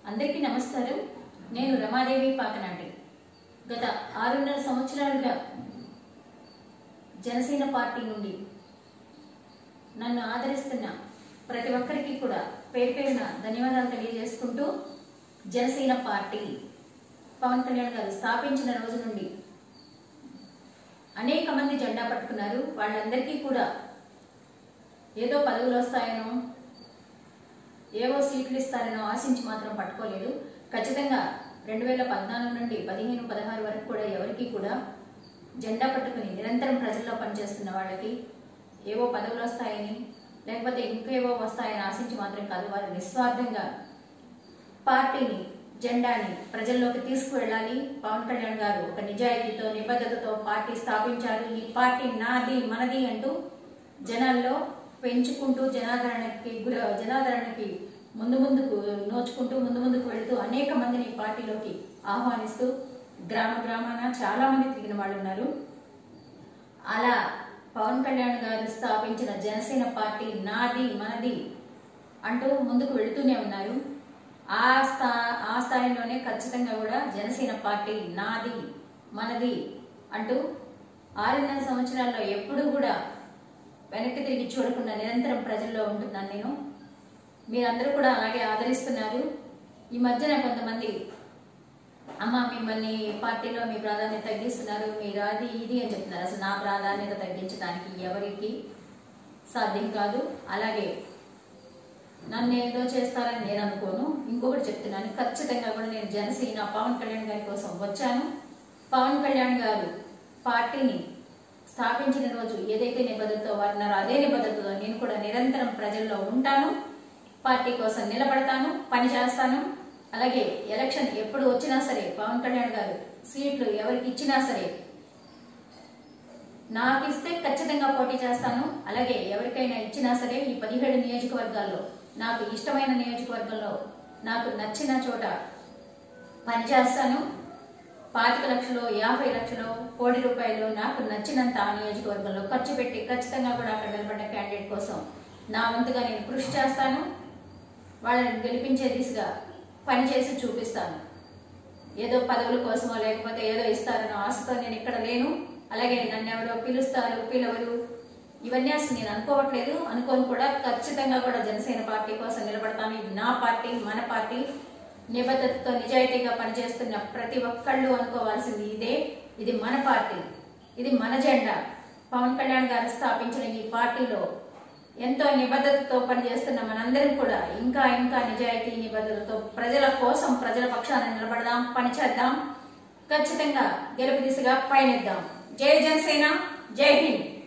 అందరికీ నమస్కారం నేను రమాదేవి పాకనాటి గత ఆరున్నర సంవత్సరాలుగా జనసేన పార్టీ నుండి నన్ను ఆదరిస్తున్న ప్రతి ఒక్కరికి కూడా పేరు పేరున ధన్యవాదాలు తెలియజేసుకుంటూ జనసేన పార్టీ పవన్ కళ్యాణ్ గారు స్థాపించిన రోజు నుండి అనేక మంది జెండా పట్టుకున్నారు వాళ్ళందరికీ కూడా ఏదో పదవులు వస్తాయనో ఏవో సీట్లు ఇస్తారనో ఆశించి మాత్రం పట్టుకోలేదు ఖచ్చితంగా రెండు వేల పద్నాలుగు నుండి పదిహేను పదహారు వరకు కూడా ఎవరికి కూడా జెండా పట్టుకుని నిరంతరం ప్రజల్లో పనిచేస్తున్న వాళ్ళకి ఏవో పదవులు వస్తాయని లేకపోతే ఇంకేవో వస్తాయని ఆశించి మాత్రం కాదు వారు నిస్వార్థంగా పార్టీని జెండాని ప్రజల్లోకి తీసుకువెళ్ళాలి పవన్ కళ్యాణ్ గారు ఒక నిజాయితీతో నిబద్ధతతో పార్టీ స్థాపించారు ఈ పార్టీ నాది మనది అంటూ జనాల్లో పెంచుకుంటూ జనాదరణకి గుర జనాదరణకి ముందు ముందుకు నోచుకుంటూ ముందు ముందుకు వెళుతూ అనేక మందిని పార్టీలోకి ఆహ్వానిస్తూ గ్రామ గ్రామాన చాలా మంది తిరిగిన వాళ్ళు ఉన్నారు అలా పవన్ కళ్యాణ్ గారు స్థాపించిన జనసేన పార్టీ నాది మనది అంటూ ముందుకు వెళుతూనే ఉన్నారు ఆ స్థా ఆ స్థాయిలోనే ఖచ్చితంగా కూడా జనసేన పార్టీ నాది మనది అంటూ ఆరున్నర సంవత్సరాల్లో ఎప్పుడూ కూడా వెనక్కి తిరిగి చూడకుండా నిరంతరం ప్రజల్లో ఉంటున్నాను నేను మీరందరూ కూడా అలాగే ఆదరిస్తున్నారు ఈ మధ్యన కొంతమంది అమ్మ మిమ్మల్ని పార్టీలో మీ ప్రాధాన్యత తగ్గిస్తున్నారు మీరు అది ఇది అని చెప్తున్నారు అసలు నా ప్రాధాన్యత తగ్గించడానికి ఎవరికి సాధ్యం కాదు అలాగే నన్ను ఏదో చేస్తారని నేను అనుకోను ఇంకొకటి చెప్తున్నాను ఖచ్చితంగా కూడా నేను జనసేన పవన్ కళ్యాణ్ గారి కోసం వచ్చాను పవన్ కళ్యాణ్ గారు పార్టీని స్థాపించిన రోజు ఏదైతే నిబద్ధతతో వారు ఉన్నారో అదే నిబద్ధతతో నేను కూడా నిరంతరం ప్రజల్లో ఉంటాను పార్టీ కోసం నిలబడతాను పని చేస్తాను అలాగే ఎలక్షన్ ఎప్పుడు వచ్చినా సరే పవన్ కళ్యాణ్ గారు సీట్లు ఎవరికి ఇచ్చినా సరే నాకు ఇస్తే ఖచ్చితంగా పోటీ చేస్తాను అలాగే ఎవరికైనా ఇచ్చినా సరే ఈ పదిహేడు నియోజకవర్గాల్లో నాకు ఇష్టమైన నియోజకవర్గంలో నాకు నచ్చిన చోట పనిచేస్తాను పాతిక లక్షలు యాభై లక్షలు కోటి రూపాయలు నాకు నచ్చినంత ఆ నియోజకవర్గంలో ఖర్చు పెట్టి ఖచ్చితంగా కూడా అక్కడ నిలబడ్డ క్యాండిడేట్ కోసం నా వంతుగా నేను కృషి చేస్తాను వాళ్ళని గెలిపించే దిశగా పనిచేసి చూపిస్తాను ఏదో పదవుల కోసమో లేకపోతే ఏదో ఇస్తారనో ఆశతో నేను ఇక్కడ లేను అలాగే నన్ను ఎవరో పిలుస్తారు పిలవరు ఇవన్నీ అసలు నేను అనుకోవట్లేదు అనుకోని కూడా ఖచ్చితంగా కూడా జనసేన పార్టీ కోసం నిలబడతాను ఇది నా పార్టీ మన పార్టీ నిబద్ధతతో నిజాయితీగా పనిచేస్తున్న ప్రతి ఒక్కళ్ళు అనుకోవాల్సింది ఇదే ఇది మన పార్టీ ఇది మన జెండా పవన్ కళ్యాణ్ గారు స్థాపించిన ఈ పార్టీలో ఎంతో నిబద్ధతతో పనిచేస్తున్న మనందరం కూడా ఇంకా ఇంకా నిజాయితీ నిబద్ధతతో ప్రజల కోసం ప్రజల పక్షాన నిలబడదాం పనిచేద్దాం ఖచ్చితంగా గెలుపు దిశగా పయనిద్దాం జై జనసేన జై హింద్